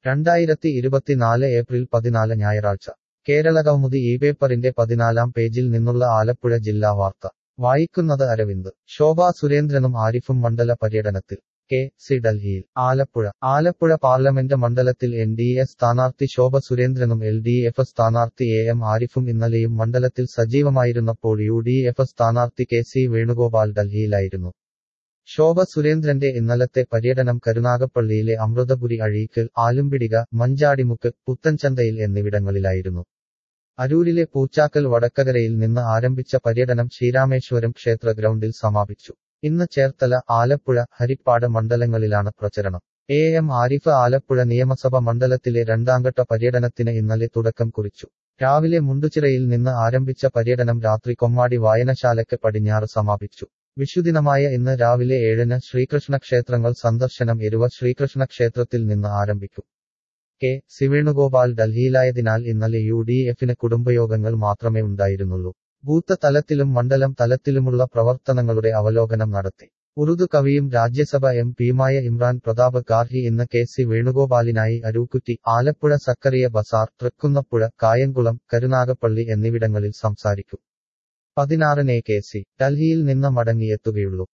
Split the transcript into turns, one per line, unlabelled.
രണ്ടായിരത്തി ഇരുപത്തിനാല് ഏപ്രിൽ പതിനാല് ഞായറാഴ്ച കേരള കൗമുദി ഈ പേപ്പറിന്റെ പതിനാലാം പേജിൽ നിന്നുള്ള ആലപ്പുഴ ജില്ലാ വാർത്ത വായിക്കുന്നത് അരവിന്ദ് ശോഭാ സുരേന്ദ്രനും ആരിഫും മണ്ഡല പര്യടനത്തിൽ കെ സി ഡൽഹിയിൽ ആലപ്പുഴ ആലപ്പുഴ പാർലമെന്റ് മണ്ഡലത്തിൽ എൻ ഡി എ സ്ഥാനാർത്ഥി ശോഭ സുരേന്ദ്രനും എൽ ഡി എഫ് സ്ഥാനാർത്ഥി എ എം ആരിഫും ഇന്നലെയും മണ്ഡലത്തിൽ സജീവമായിരുന്നപ്പോൾ യു ഡി എഫ് സ്ഥാനാർത്ഥി കെ സി വേണുഗോപാൽ ഡൽഹിയിലായിരുന്നു ശോഭ സുരേന്ദ്രന്റെ ഇന്നലത്തെ പര്യടനം കരുനാഗപ്പള്ളിയിലെ അമൃതപുരി അഴീക്കൽ ആലുംപിടിക മഞ്ചാടിമുക്ക് പുത്തൻചന്തയിൽ എന്നിവിടങ്ങളിലായിരുന്നു അരൂരിലെ പൂച്ചാക്കൽ വടക്കകരയിൽ നിന്ന് ആരംഭിച്ച പര്യടനം ശ്രീരാമേശ്വരം ക്ഷേത്ര ഗ്രൗണ്ടിൽ സമാപിച്ചു ഇന്ന് ചേർത്തല ആലപ്പുഴ ഹരിപ്പാട് മണ്ഡലങ്ങളിലാണ് പ്രചരണം എ എം ആരിഫ് ആലപ്പുഴ നിയമസഭ മണ്ഡലത്തിലെ രണ്ടാംഘട്ട പര്യടനത്തിന് ഇന്നലെ തുടക്കം കുറിച്ചു രാവിലെ മുണ്ടുചിറയിൽ നിന്ന് ആരംഭിച്ച പര്യടനം രാത്രി കൊമ്മാടി വായനശാലയ്ക്ക് പടിഞ്ഞാറ് സമാപിച്ചു വിഷുദിനമായ ഇന്ന് രാവിലെ ഏഴിന് ശ്രീകൃഷ്ണ ക്ഷേത്രങ്ങൾ സന്ദർശനം എരുവ ശ്രീകൃഷ്ണ ക്ഷേത്രത്തിൽ നിന്ന് ആരംഭിക്കും കെ സി വേണുഗോപാൽ ഡൽഹിയിലായതിനാൽ ഇന്നലെ യു ഡി എഫിന് കുടുംബയോഗങ്ങൾ മാത്രമേ ഉണ്ടായിരുന്നുള്ളൂ ബൂത്ത് തലത്തിലും മണ്ഡലം തലത്തിലുമുള്ള പ്രവർത്തനങ്ങളുടെ അവലോകനം നടത്തി ഉറുദു കവിയും രാജ്യസഭ എം പിയുമായ ഇമ്രാൻ പ്രതാപ് ഗാർഹി ഇന്ന് കെ സി വേണുഗോപാലിനായി അരൂക്കുറ്റി ആലപ്പുഴ സക്കറിയ ബസാർ തൃക്കുന്നപ്പുഴ കായംകുളം കരുനാഗപ്പള്ളി എന്നിവിടങ്ങളിൽ സംസാരിക്കും പതിനാറിനെ കെ സി ഡൽഹിയിൽ നിന്ന് മടങ്ങിയെത്തുകയുള്ളൂ